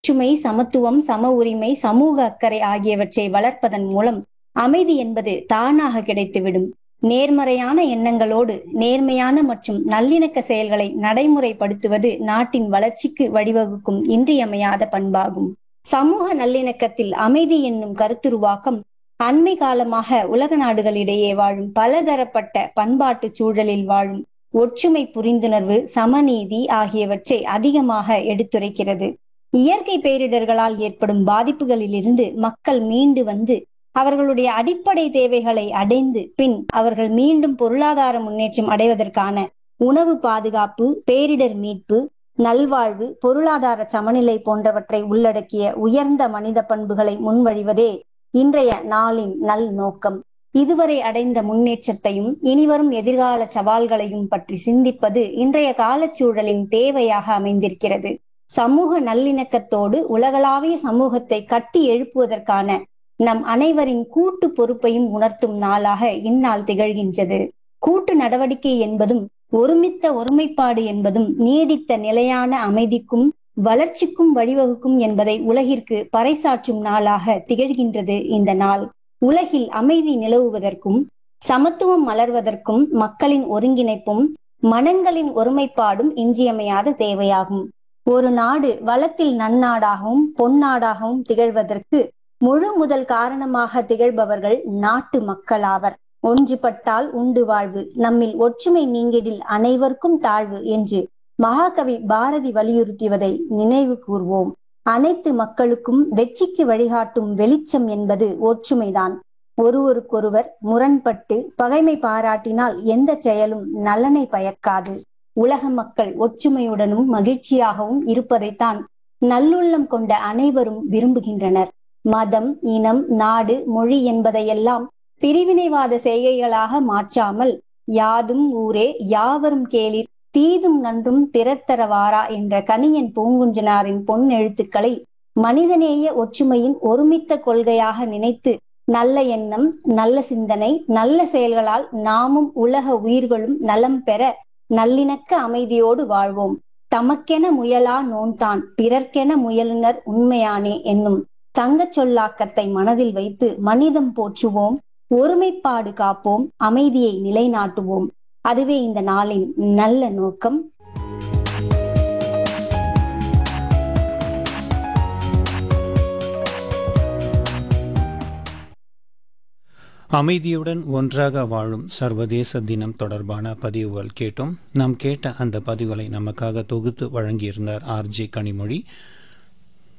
ஒற்றுமை சமத்துவம் சம உரிமை சமூக அக்கறை ஆகியவற்றை வளர்ப்பதன் மூலம் அமைதி என்பது தானாக கிடைத்துவிடும் நேர்மறையான எண்ணங்களோடு நேர்மையான மற்றும் நல்லிணக்க செயல்களை நடைமுறைப்படுத்துவது நாட்டின் வளர்ச்சிக்கு வழிவகுக்கும் இன்றியமையாத பண்பாகும் சமூக நல்லிணக்கத்தில் அமைதி என்னும் கருத்துருவாக்கம் அண்மை காலமாக உலக நாடுகளிடையே வாழும் பலதரப்பட்ட பண்பாட்டு சூழலில் வாழும் ஒற்றுமை புரிந்துணர்வு சமநீதி ஆகியவற்றை அதிகமாக எடுத்துரைக்கிறது இயற்கை பேரிடர்களால் ஏற்படும் பாதிப்புகளிலிருந்து மக்கள் மீண்டு வந்து அவர்களுடைய அடிப்படை தேவைகளை அடைந்து பின் அவர்கள் மீண்டும் பொருளாதார முன்னேற்றம் அடைவதற்கான உணவு பாதுகாப்பு பேரிடர் மீட்பு நல்வாழ்வு பொருளாதார சமநிலை போன்றவற்றை உள்ளடக்கிய உயர்ந்த மனித பண்புகளை முன்வழிவதே இன்றைய நாளின் நல் நோக்கம் இதுவரை அடைந்த முன்னேற்றத்தையும் இனிவரும் எதிர்கால சவால்களையும் பற்றி சிந்திப்பது இன்றைய காலச்சூழலின் தேவையாக அமைந்திருக்கிறது சமூக நல்லிணக்கத்தோடு உலகளாவிய சமூகத்தை கட்டி எழுப்புவதற்கான நம் அனைவரின் கூட்டு பொறுப்பையும் உணர்த்தும் நாளாக இந்நாள் திகழ்கின்றது கூட்டு நடவடிக்கை என்பதும் ஒருமித்த ஒருமைப்பாடு என்பதும் நீடித்த நிலையான அமைதிக்கும் வளர்ச்சிக்கும் வழிவகுக்கும் என்பதை உலகிற்கு பறைசாற்றும் நாளாக திகழ்கின்றது இந்த நாள் உலகில் அமைதி நிலவுவதற்கும் சமத்துவம் மலர்வதற்கும் மக்களின் ஒருங்கிணைப்பும் மனங்களின் ஒருமைப்பாடும் இன்றியமையாத தேவையாகும் ஒரு நாடு வளத்தில் நன்னாடாகவும் பொன்னாடாகவும் திகழ்வதற்கு முழு முதல் காரணமாக திகழ்பவர்கள் நாட்டு மக்களாவர் ஒன்றுபட்டால் உண்டு வாழ்வு நம்மில் ஒற்றுமை நீங்கிடில் அனைவருக்கும் தாழ்வு என்று மகாகவி பாரதி வலியுறுத்தியதை நினைவு கூர்வோம் அனைத்து மக்களுக்கும் வெற்றிக்கு வழிகாட்டும் வெளிச்சம் என்பது ஒற்றுமைதான் ஒருவருக்கொருவர் முரண்பட்டு பகைமை பாராட்டினால் எந்த செயலும் நலனை பயக்காது உலக மக்கள் ஒற்றுமையுடனும் மகிழ்ச்சியாகவும் இருப்பதைத்தான் நல்லுள்ளம் கொண்ட அனைவரும் விரும்புகின்றனர் மதம் இனம் நாடு மொழி என்பதையெல்லாம் பிரிவினைவாத செய்கைகளாக மாற்றாமல் யாதும் ஊரே யாவரும் கேளிர் தீதும் நன்றும் பிறர் தரவாரா என்ற கணியன் பூங்குன்றனாரின் பொன் எழுத்துக்களை மனிதநேய ஒற்றுமையின் ஒருமித்த கொள்கையாக நினைத்து நல்ல எண்ணம் நல்ல சிந்தனை நல்ல செயல்களால் நாமும் உலக உயிர்களும் நலம் பெற நல்லிணக்க அமைதியோடு வாழ்வோம் தமக்கென முயலா நோன்தான் பிறர்க்கென முயலுனர் உண்மையானே என்னும் தங்கச் சொல்லாக்கத்தை மனதில் வைத்து மனிதம் போற்றுவோம் ஒருமைப்பாடு காப்போம் அமைதியை நிலைநாட்டுவோம் அதுவே இந்த நாளின் நல்ல நோக்கம் அமைதியுடன் ஒன்றாக வாழும் சர்வதேச தினம் தொடர்பான பதிவுகள் கேட்டோம் நாம் கேட்ட அந்த பதிவுகளை நமக்காக தொகுத்து வழங்கியிருந்தார் ஆர்ஜே கனிமொழி